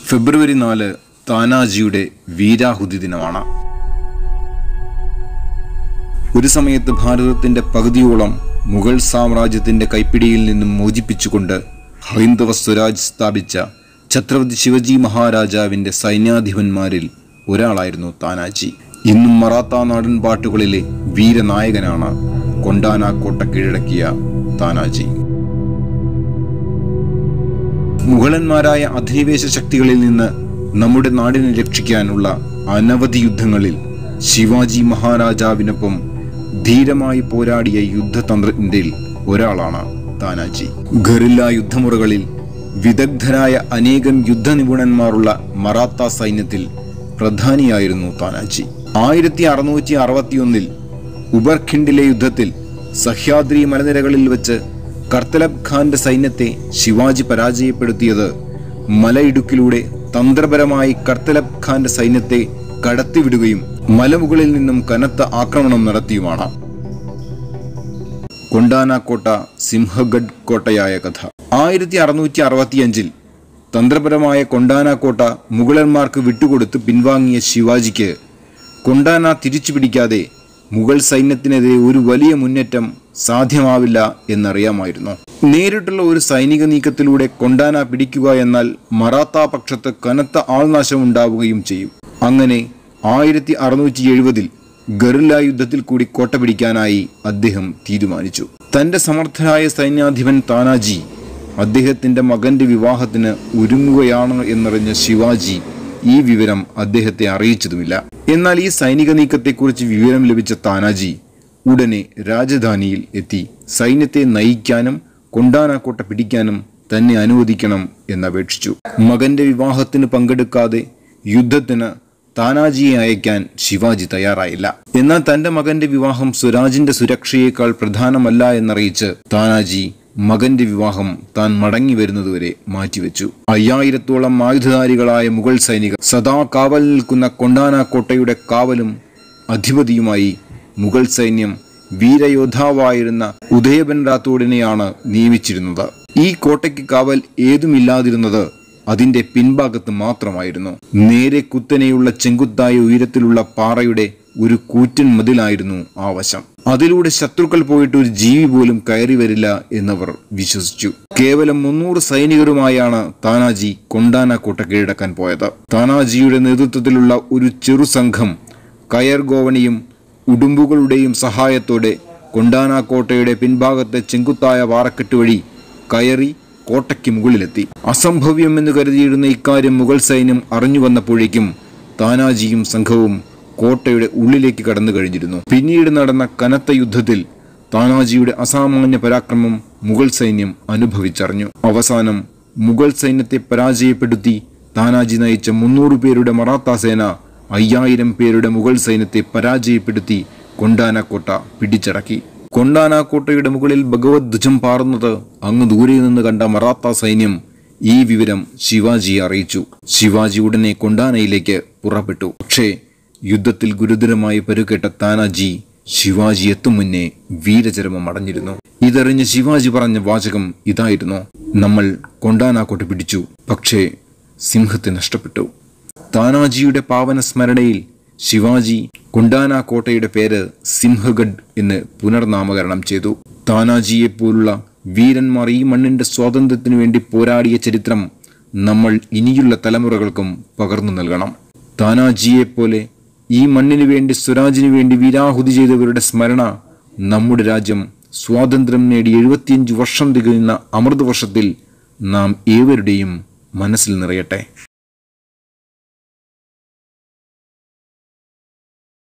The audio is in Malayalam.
ഫെബ്രുവരി നാല് താനാജിയുടെ വീരാഹുതി ദിനമാണ് ഒരു സമയത്ത് ഭാരതത്തിന്റെ പകുതിയോളം മുഗൾ സാമ്രാജ്യത്തിന്റെ കൈപ്പിടിയിൽ നിന്നും മോചിപ്പിച്ചുകൊണ്ട് ഹൈന്ദവ സ്വരാജ് സ്ഥാപിച്ച ഛത്രപതി ശിവജി മഹാരാജാവിന്റെ സൈന്യാധിപന്മാരിൽ ഒരാളായിരുന്നു താനാജി ഇന്നും മറാത്ത നാടൻ പാട്ടുകളിലെ വീരനായകനാണ് കൊണ്ടാന കോട്ട കീഴടക്കിയ താനാജി മുഗളന്മാരായ അധിനിവേശ ശക്തികളിൽ നിന്ന് നമ്മുടെ നാടിനെ രക്ഷിക്കാനുള്ള അനവധി യുദ്ധങ്ങളിൽ ശിവാജി മഹാരാജാവിനൊപ്പം ധീരമായി പോരാടിയ യുദ്ധതന്ത്രജ്ഞരിൽ ഒരാളാണ് താനാജി ഗറില്ല യുദ്ധമുറകളിൽ വിദഗ്ധരായ അനേകം യുദ്ധനിപുണന്മാരുള്ള മറാത്ത സൈന്യത്തിൽ പ്രധാനിയായിരുന്നു താനാജി ആയിരത്തി അറുന്നൂറ്റി അറുപത്തിയൊന്നിൽ ഉബർഖിണ്ടിലെ യുദ്ധത്തിൽ സഹ്യാദ്രി മലനിരകളിൽ വെച്ച് കർത്തലബ് ഖാന്റെ സൈന്യത്തെ ശിവാജി പരാജയപ്പെടുത്തിയത് മലയിടുക്കിലൂടെ തന്ത്രപരമായി കർത്തലബ് ഖാന്റെ സൈന്യത്തെ കടത്തിവിടുകയും മലമുകളിൽ നിന്നും കനത്ത ആക്രമണം നടത്തിയുമാണ് കൊണ്ടാന കോട്ട സിംഹഗഡ് കോട്ടയായ കഥ ആയിരത്തി അറുന്നൂറ്റി അറുപത്തിയഞ്ചിൽ തന്ത്രപരമായ കൊണ്ടാന കോട്ട മുഗളന്മാർക്ക് വിട്ടുകൊടുത്ത് പിൻവാങ്ങിയ ശിവാജിക്ക് കൊണ്ടാന തിരിച്ചു പിടിക്കാതെ മുഗൾ സൈന്യത്തിനെതിരെ ഒരു വലിയ മുന്നേറ്റം സാധ്യമാവില്ല എന്നറിയാമായിരുന്നു നേരിട്ടുള്ള ഒരു സൈനിക നീക്കത്തിലൂടെ കൊണ്ടാന പിടിക്കുക എന്നാൽ മറാത്ത പക്ഷത്ത് കനത്ത ആൾനാശം ഉണ്ടാവുകയും ചെയ്യും അങ്ങനെ ആയിരത്തി അറുന്നൂറ്റി എഴുപതിൽ ഗറില്ല യുദ്ധത്തിൽ കൂടി കോട്ട പിടിക്കാനായി അദ്ദേഹം തീരുമാനിച്ചു തന്റെ സമർത്ഥനായ സൈന്യാധിപൻ താനാജി അദ്ദേഹത്തിന്റെ മകന്റെ വിവാഹത്തിന് ഒരുങ്ങുകയാണ് എന്നറിഞ്ഞ ശിവാജി ഈ വിവരം അദ്ദേഹത്തെ അറിയിച്ചതുമില്ല എന്നാൽ ഈ സൈനിക നീക്കത്തെക്കുറിച്ച് വിവരം ലഭിച്ച താനാജി ഉടനെ രാജധാനിയിൽ എത്തി സൈന്യത്തെ നയിക്കാനും കൊണ്ടാനാക്കോട്ട പിടിക്കാനും തന്നെ അനുവദിക്കണം എന്നപേക്ഷിച്ചു മകന്റെ വിവാഹത്തിന് പങ്കെടുക്കാതെ യുദ്ധത്തിന് താനാജിയെ അയക്കാൻ ശിവാജി തയ്യാറായില്ല എന്നാൽ തന്റെ മകന്റെ വിവാഹം സ്വരാജിന്റെ സുരക്ഷയേക്കാൾ പ്രധാനമല്ല എന്നറിയിച്ച് താനാജി മകന്റെ വിവാഹം താൻ മടങ്ങി വരുന്നതുവരെ മാറ്റിവെച്ചു അയ്യായിരത്തോളം ആയുധധാരികളായ മുഗൾ സൈനികർ സദാ കാവൽ നിൽക്കുന്ന കൊണ്ടാന കോട്ടയുടെ കാവലും അധിപതിയുമായി മുഗൾ സൈന്യം വീരയോദ്ധാവായിരുന്ന ഉദയബൻ റാത്തോഡിനെയാണ് നിയമിച്ചിരുന്നത് ഈ കോട്ടയ്ക്ക് കാവൽ ഏതുമില്ലാതിരുന്നത് അതിന്റെ പിൻഭാഗത്ത് മാത്രമായിരുന്നു നേരെ കുത്തനെയുള്ള ചെങ്കുത്തായ ഉയരത്തിലുള്ള പാറയുടെ ഒരു കൂറ്റൻ മതിലായിരുന്നു ആ വശം അതിലൂടെ ശത്രുക്കൾ പോയിട്ട് ഒരു ജീവി പോലും കയറി വരില്ല എന്നവർ വിശ്വസിച്ചു കേവലം മുന്നൂറ് സൈനികരുമായാണ് താനാജി കൊണ്ടാന കോട്ട കീഴടക്കാൻ പോയത് താനാജിയുടെ നേതൃത്വത്തിലുള്ള ഒരു ചെറു സംഘം കയർ ഗോവണിയും ഉടുമ്പുകളുടെയും സഹായത്തോടെ കൊണ്ടാന കോട്ടയുടെ പിൻഭാഗത്തെ ചെങ്കുത്തായ പാറക്കെട്ട് വഴി കയറി കോട്ടയ്ക്ക് മുകളിലെത്തി അസംഭവ്യം എന്ന് കരുതിയിരുന്ന ഇക്കാര്യം മുഗൾ സൈന്യം അറിഞ്ഞു വന്നപ്പോഴേക്കും താനാജിയും സംഘവും കോട്ടയുടെ ഉള്ളിലേക്ക് കടന്നു കഴിഞ്ഞിരുന്നു പിന്നീട് നടന്ന കനത്ത യുദ്ധത്തിൽ താനാജിയുടെ അസാമാന്യ പരാക്രമം മുഗൾ സൈന്യം അനുഭവിച്ചറിഞ്ഞു അവസാനം മുഗൾ സൈന്യത്തെ പരാജയപ്പെടുത്തി താനാജി നയിച്ച മുന്നൂറ് പേരുടെ മറാത്ത സേന അയ്യായിരം പേരുടെ മുഗൾ സൈന്യത്തെ പരാജയപ്പെടുത്തി കൊണ്ടാനക്കോട്ട പിടിച്ചടക്കി കൊണ്ടാനാക്കോട്ടയുടെ മുകളിൽ ഭഗവത് ധ്വജം പാറുന്നത് അങ്ങ് ദൂരെ നിന്ന് കണ്ട മറാത്ത സൈന്യം ഈ വിവരം ശിവാജിയെ അറിയിച്ചു ശിവാജി ഉടനെ കൊണ്ടാനയിലേക്ക് പുറപ്പെട്ടു പക്ഷേ യുദ്ധത്തിൽ ഗുരുതരമായി പരുക്കേട്ട താനാജി ശിവാജി എത്തും മുന്നേ വീരചരമം അടഞ്ഞിരുന്നു ഇതറിഞ്ഞ് ശിവാജി പറഞ്ഞ വാചകം ഇതായിരുന്നു നമ്മൾ കൊണ്ടാനാക്കോട്ട പിടിച്ചു പക്ഷേ സിംഹത്തെ നഷ്ടപ്പെട്ടു താനാജിയുടെ പാവന സ്മരണയിൽ ശിവാജി കുണ്ടാന കോട്ടയുടെ പേര് സിംഹഗഡ് എന്ന് പുനർനാമകരണം ചെയ്തു താനാജിയെ പോലുള്ള വീരന്മാർ ഈ മണ്ണിന്റെ സ്വാതന്ത്ര്യത്തിനു വേണ്ടി പോരാടിയ ചരിത്രം നമ്മൾ ഇനിയുള്ള തലമുറകൾക്കും പകർന്നു നൽകണം താനാജിയെപ്പോലെ ഈ മണ്ണിനു വേണ്ടി സ്വരാജിനു വേണ്ടി വീരാഹുതി ചെയ്തവരുടെ സ്മരണ നമ്മുടെ രാജ്യം സ്വാതന്ത്ര്യം നേടി എഴുപത്തിയഞ്ച് വർഷം തികയുന്ന അമൃത വർഷത്തിൽ നാം ഏവരുടെയും മനസ്സിൽ നിറയട്ടെ